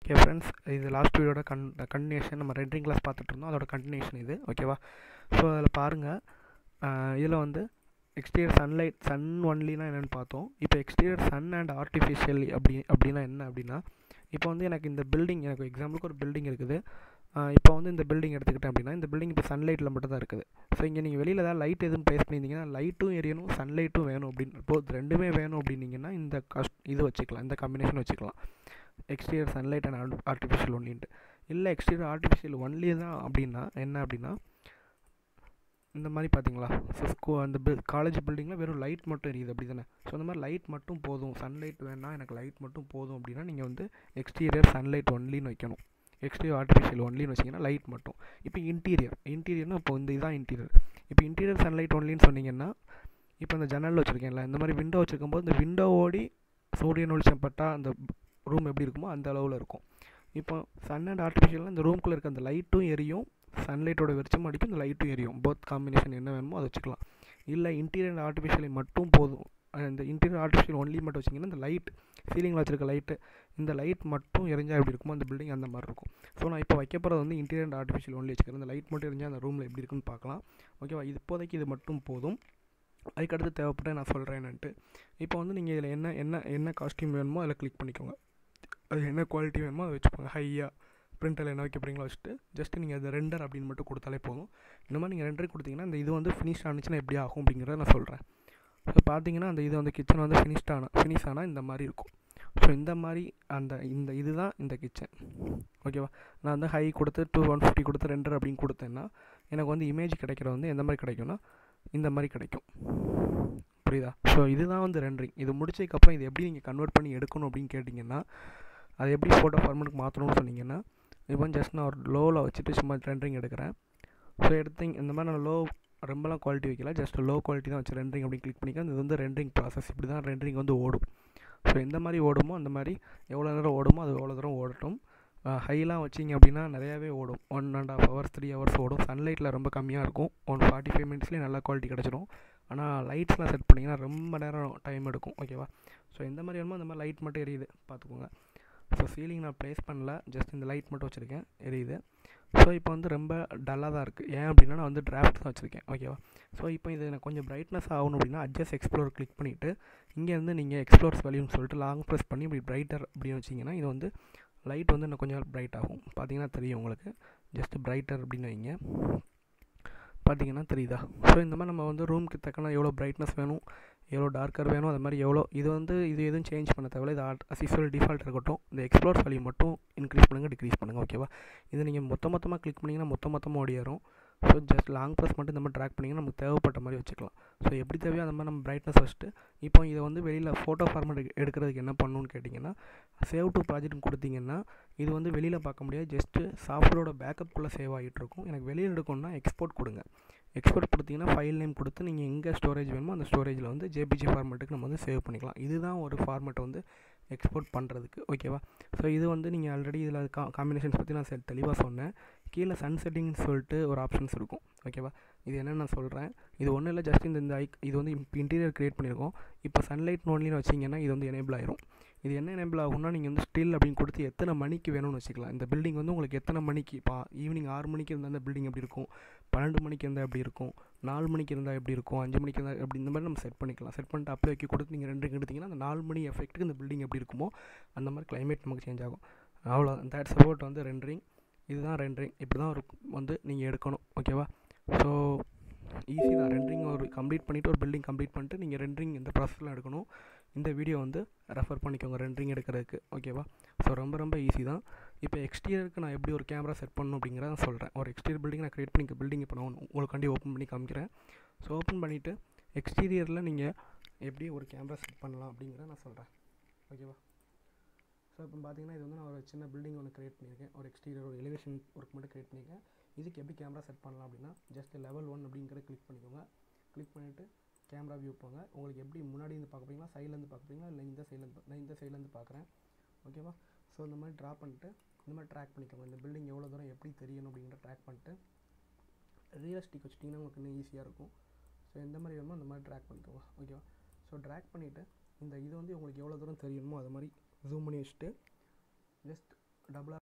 okay friends இது last வீடியோட கன் கண்டினியூஷன் நம்ம ரெண்டரிங் கிளாஸ் பார்த்துட்டு இருந்தோம் அதோட கண்டினியூஷன் இது ஓகேவா ஸோ அதில் பாருங்கள் இதில் வந்து எக்ஸ்டீரியர் சன்லைட் சன் ஒன்லினா என்னென்னு பார்த்தோம் இப்போ எக்ஸ்டீரியர் சன் அண்ட் ஆர்டிஃபிஷியல் அப்படி அப்படின்னா என்ன அப்படின்னா இப்போ வந்து எனக்கு இந்த பில்டிங் எனக்கு எக்ஸாம்பிளுக்கு ஒரு பில்டிங் இருக்குது இப்போ வந்து இந்த பில்டிங் எடுத்துக்கிட்டேன் அப்படின்னா இந்த பில்டிங் இப்போ சன்லைட்டில் மட்டும் தான் இருக்குது ஸோ இங்கே நீங்கள் வெளியில் ஏதாவது லைட் எதுவும் ப்ளேஸ் பண்ணியிருந்தீங்கன்னா லைட்டும் எரியணும் சன்லைட்டும் வேணும் அப்படின்னு இப்போ ரெண்டுமே வேணும் அப்படின்னீங்கன்னா இந்த கஸ்ட் இது வச்சுக்கலாம் இந்த காம்பினேஷன் வச்சுக்கலாம் எக்ஸ்டீரியர் சன்லைட் அண்ட் ஆர்டிஃபிஷியல் ஒன்லின்ட்டு இல்லை எக்ஸ்டீரியர் ஆர்டிஃபிஷியல் ஒன்லி தான் அப்படின்னா என்ன அப்படின்னா இந்த மாதிரி பார்த்தீங்களா ஸோ ஸ்கூ அந்த பில் காலேஜ் பில்டிங்கில் வெறும் லைட் மட்டும் எரியுது அப்படி தானே ஸோ அந்த மாதிரி லைட் மட்டும் போதும் சன்லைட் வேணால் எனக்கு லைட் மட்டும் போதும் அப்படின்னா நீங்கள் வந்து எக்ஸ்டீரியர் சன்லைட் ஒன்லின்னு வைக்கணும் எக்ஸ்டீரியர் ஆர்டிஃபிஷியல் ஒன்லின்னு வச்சிங்கன்னா லைட் மட்டும் இப்போ இன்டீரியர் இன்டீரியர்னு இப்போ இந்த இதான் இன்டீரியர் இப்போ இன்டீரியர் சன்லைட் ஒன்லின்னு சொன்னீங்கன்னா இப்போ இந்த ஜன்னல் வச்சுருக்கேன்ல இந்த மாதிரி விண்டோ வச்சுருக்கும் போது இந்த விண்டோ ஓடி சூரியன் வெளிச்சம் பட்டால் அந்த ரூம் எப்படி இருக்குமோ அந்த அளவில் இருக்கும் இப்போ சன் அண்ட் ஆர்டிஃபிஷியலில் இந்த ரூம்குள்ளே இருக்க அந்த லைட்டும் எரியும் சன்லைட்டோட வெளிச்சம் அடிக்கும் இந்த லைட்டும் எரியும் போத் காம்பினேஷன் என்ன வேணுமோ அதை வச்சுக்கலாம் இல்லை இன்டீரியர் அண்ட் ஆர்டிஃபிஷியல் மட்டும் போதும் இந்த இன்டீரியர் ஆர்டிஃபிஷியல் ஒன்லி மட்டும் வச்சிங்கன்னா இந்த லைட் சீலிங்கில் வச்சிருக்க லைட்டு இந்த லைட் மட்டும் எரிஞ்சால் எப்படி இருக்குமோ அந்த பில்டிங் அந்த மாதிரி இருக்கும் ஸோ நான் இப்போ வைக்க போகிறது வந்து இன்டீரியர் அண்ட் ஆர்டிஃபிஷியல் ஒன்லி வச்சுக்கிறேன் இந்த லைட் மட்டும் எரிஞ்சால் அந்த ரூமில் எப்படி இருக்குன்னு பார்க்கலாம் ஓகேவா இது இப்போதைக்கு இது மட்டும் போதும் அதுக்கடுத்து தேவைப்பட்ட நான் சொல்கிறேன் என்னன்ட்டு இப்போ வந்து நீங்கள் இதில் என்ன என்ன என்ன காஸ்டியூம் வேணுமோ அதில் கிளிக் பண்ணிக்கோங்க அது என்ன குவாலிட்டி வேணுமோ அதை வச்சுக்கோங்க ஹையாக பிரிண்டரில் என்ன வைக்க போகிறீங்களோ வச்சுட்டு ஜஸ்ட் நீங்கள் அது ரெண்டர் அப்படின்னு மட்டும் கொடுத்தாலே போதும் இந்த மாதிரி நீங்கள் ரெண்டர் கொடுத்தீங்கன்னா இந்த இது வந்து ஃபினிஷ் ஆனிச்சுன்னா எப்படி ஆகும் அப்படிங்கிறத நான் சொல்கிறேன் ஸோ பார்த்தீங்கன்னா அந்த இது வந்து கிச்சன் வந்து ஃபினிஷ்ட் ஆன ஃபினிஷ் ஆனால் இந்த மாதிரி இருக்கும் ஸோ இந்த மாதிரி அந்த இந்த இது தான் இந்த கிச்சன் ஓகேவா நான் வந்து ஹை கொடுத்து டூ ஒன் ஃபிஃப்டி கொடுத்து ரெண்டர் அப்படின்னு கொடுத்தேன்னா எனக்கு வந்து இமேஜ் கிடைக்கிறது வந்து எந்த மாதிரி கிடைக்கும்னா இந்த மாதிரி கிடைக்கும் புரியுதா ஸோ இதுதான் வந்து ரெண்டரிங் இது முடிச்சதுக்கப்புறம் இது எப்படி நீங்கள் கன்வெர்ட் பண்ணி எடுக்கணும் அப்படின்னு கேட்டிங்கன்னா அது எப்படி ஃபோட்டோ ஃபார்மெட்டுக்கு மாற்றணும்னு சொன்னீங்கன்னா இப்போ ஜஸ்ட் நான் ஒரு லோவில் வச்சுட்டு சும்மா ரெண்டரிங் எடுக்கிறேன் ஸோ எடுத்திங் இந்த மாதிரி நான் லோ ரொம்பலாம் குவாலிட்டி வைக்கல ஜஸ்ட் லோ குவாலிட்டி தான் வச்சு ரெண்டரிங் அப்படி கிளிக் பண்ணிக்க இது வந்து ரெண்டரிங் ப்ராசஸ் இப்படி தான் ரெண்டரிங் வந்து ஓடும் ஸோ எந்த மாதிரி ஓடுமோ அந்த மாதிரி எவ்வளோ நேரம் ஓடுமோ அது எவ்வளோ தூரம் ஓடட்டும் ஹைலாம் வச்சிங்க அப்படின்னா நிறையாவே ஓடும் one and half hours three hours ஓடும் சன்லைட்டில் ரொம்ப கம்மியாக இருக்கும் ஒன் ஃபார்ட்டி ஃபைவ் மினிட்ஸ்லேயே நல்லா குவாலிட்டி கிடச்சிடும் ஆனால் லைட்ஸ்லாம் செட் பண்ணிங்கன்னா ரொம்ப நேரம் டைம் எடுக்கும் ஓகேவா ஸோ எந்த மாதிரி வேணுமோ அந்த மாதிரி லைட் மட்டும் எரியுது பார்த்துக்கோங்க ஸோ சீலிங் நான் ப்ளேஸ் பண்ணல ஜஸ்ட் இந்த லைட் மட்டும் வச்சுருக்கேன் எரியுது ஸோ இப்போ வந்து ரொம்ப டல்லாக தான் இருக்குது ஏன் அப்படின்னா நான் வந்து டிராஃப்ட் தான் வச்சுருக்கேன் ஓகேவா ஸோ இப்போ இது எனக்கு கொஞ்சம் பிரைட்னஸ் ஆகணும் அப்படின்னா அட்ஜஸ்ட் எக்ஸ்ப்ளோர் கிளிக் பண்ணிவிட்டு இங்கேருந்து நீங்கள் எக்ஸ்ப்ளோர்ஸ் வேல்யூன்னு சொல்லிட்டு லாங் ப்ரெஸ் பண்ணி இப்படி பிரைட்டர் அப்படின்னு வச்சிங்கன்னா இது வந்து லைட் வந்து இன்னும் கொஞ்சம் பிரைட் ஆகும் பார்த்தீங்கன்னா தெரியும் உங்களுக்கு ஜஸ்ட் பிரைட்டர் அப்படின்னு வைங்க பார்த்தீங்கன்னா தெரியுதா ஸோ இந்த மாதிரி நம்ம வந்து ரூமுக்கு தக்கன எவ்வளோ பிரைட்னஸ் வேணும் எவ்வளோ டார்க்கர் வேணும் அது மாதிரி எவ்வளோ இது வந்து இது எதுவும் சேஞ்ச் பண்ண தேவையில்ல இது ஆட் அசிஸ்வல் டிஃபால்ட் இருக்கட்டும் இந்த எக்ஸ்ப்ளோர் வேல்யூ மட்டும் இன்க்ரீஸ் பண்ணுங்கள் டிக்ரீஸ் பண்ணுங்கள் ஓகேவா இது நீங்கள் மொத்த மொத்தமாக கிளிக் பண்ணிங்கன்னா மொத்த மொத்தமாக ஓடியாரும் ஸோ ஜஸ்ட் லாங் ப்ரெஸ் மட்டும் இந்த மாதிரி ட்ராக் பண்ணிங்கன்னா நமக்கு தேவைப்பட்ட மாதிரி வச்சுக்கலாம் ஸோ எப்படி தேவையோ அந்த மாதிரி நம்ம பிரைட்னஸ் வச்சுட்டு இப்போ இதை வந்து வெளியில் ஃபோட்டோ ஃபார்மேட் எடுக்கிறதுக்கு என்ன பண்ணணும்னு கேட்டிங்கன்னா சேவ் டு ப்ராஜெக்ட்னு கொடுத்தீங்கன்னா இது வந்து வெளியில் பார்க்க முடியாது ஜஸ்ட்டு சாஃப்ட்வேரோட பேக்கப்புக்குள்ளே சேவ் ஆகிட்டு இருக்கும் எனக்கு வெளியில் எடுக்கணும்னா எக்ஸ்போர்ட் கொடுங்க எக்ஸ்போர்ட் கொடுத்தீங்கன்னா ஃபைல் நேம் கொடுத்து நீங்கள் எங்கே ஸ்டோரேஜ் வேணுமோ அந்த ஸ்டோரேஜில் வந்து ஜேபிஜி ஃபார்மேட்டுக்கு நம்ம வந்து சேவ் பண்ணிக்கலாம் இதுதான் ஒரு ஃபார்மேட்டை வந்து எக்ஸ்போர்ட் பண்ணுறதுக்கு ஓகேவா ஸோ இது வந்து நீங்கள் ஆல்ரெடி இதில் கா காம்பினேஷன்ஸ் பற்றி நான் செ தெளிவாக சொன்னேன் கீழே சன் செட்டிங்னு சொல்லிட்டு ஒரு ஆப்ஷன்ஸ் இருக்கும் ஓகேவா இது என்னென்னு நான் சொல்கிறேன் இது ஒன்றும் இல்லை ஜஸ்ட் இந்த இந்த ஐக் இது வந்து இப்போ இன்டீரியர் க்ரியேட் பண்ணியிருக்கோம் இப்போ சன்லைட் நோன்லின்னு வச்சிங்கன்னா இது வந்து எனேபிள் ஆயிரும் இது என்ன எனேபிள் ஆகும்னா நீங்கள் வந்து ஸ்டில் அப்படின்னு கொடுத்து எத்தனை மணிக்கு வேணும்னு வச்சுக்கலாம் இந்த பில்டிங் வந்து உங்களுக்கு எத்தனை மணிக்கு இப்போ ஈவினிங் ஆறு மணிக்கு இருந்தால் அந்த பில்டிங் எப்படி இருக்கும் பன்னெண்டு மணிக்கு இருந்தால் எப்படி இருக்கும் நாலு மணிக்கு இருந்தால் எப்படி இருக்கும் அஞ்சு மணிக்கு இருந்தால் எப்படி இந்த மாதிரி நம்ம செட் பண்ணிக்கலாம் செட் பண்ணிட்டு அப்படியே வைக்க கொடுத்து நீங்கள் ரெண்டு எடுத்திங்கன்னா அந்த நாலு மணி எஃபெக்ட்டுக்கு இந்த பில்டிங் எப்படி இருக்குமோ அந்த மாதிரி கிளைமேட் நமக்கு சேஞ்ச் ஆகும் அவ்வளோ தேட்ஸ் அபவுட் வந்து ரெண்டரிங் இதுதான் ரெண்டரிங் இப்படி தான் ஒரு வந்து நீங்கள் எடுக்கணும் ஓகேவா ஸோ ஈஸி தான் ரெண்டரிங் ஒரு கம்ப்ளீட் பண்ணிவிட்டு ஒரு பில்டிங் கம்ப்ளீட் பண்ணிட்டு நீங்கள் ரெண்டரிங் இந்த ப்ராசஸ்லாம் எடுக்கணும் இந்த வீடியோ வந்து ரெஃபர் பண்ணிக்கோங்க ரெண்டரிங் எடுக்கிறதுக்கு ஓகேவா ஸோ ரொம்ப ரொம்ப ஈஸி தான் இப்போ எக்ஸ்டீரியருக்கு நான் எப்படி ஒரு கேமரா செட் பண்ணணும் அப்படிங்கிறத நான் சொல்கிறேன் ஒரு எக்ஸ்டீரியர் பில்டிங் நான் க்ரியேட் பண்ணி பில்டிங் இப்போ நான் உங்களுக்காண்டி ஓப்பன் பண்ணி காமிக்கிறேன் ஸோ ஓப்பன் பண்ணிவிட்டு எக்ஸ்டீரியரில் நீங்கள் எப்படி ஒரு கேமரா செட் பண்ணலாம் அப்படிங்கிறத நான் சொல்கிறேன் ஓகேவா ஸோ இப்போ பார்த்தீங்கன்னா இது வந்து நான் ஒரு சின்ன பில்டிங் ஒன்று க்ரியேட் பண்ணியிருக்கேன் ஒரு எக்ஸ்டீரியர் ஒரு எலிவேஷன் ஒர்க் மட்டும் க்ரியேட் பண்ணியிருக்கேன் இதுக்கு எப்படி கேமரா செட் பண்ணலாம் அப்படின்னா ஜஸ்ட் லெவல் ஒன் அப்படிங்கிறத கிளிக் பண்ணிக்கோங்க கிளிக் பண்ணிவிட்டு கேமரா வியூ போங்க உங்களுக்கு எப்படி முன்னாடி இருந்து பார்க்க போறீங்களா சைட்லேருந்து பார்க்க போறீங்களா இல்லை இந்த சைட்லேருந்து நான் இந்த சைட்லேருந்து பார்க்குறேன் ஓகேவா ஸோ இந்த மாதிரி ட்ரா பண்ணிட்டு இந்த மாதிரி ட்ராக் பண்ணிக்கோங்க இந்த பில்டிங் எவ்வளோ தூரம் எப்படி தெரியணும் அப்படிங்கிற ட்ராக் பண்ணிட்டு ரியலிஸ்டிக் வச்சுட்டிங்கன்னா உங்களுக்கு இன்னும் ஈஸியாக இருக்கும் ஸோ எந்த மாதிரி வேணுமோ அந்த மாதிரி ட்ராக் பண்ணிக்கோங்க ஓகேவா ஸோ ட்ராக் பண்ணிவிட்டு இந்த இது வந்து உங்களுக்கு எவ்வளோ தூரம் தெரியணுமோ அது மாதிரி ஜூம் பண்ணி வச்சுட்டு ஜஸ்ட் டபுளாக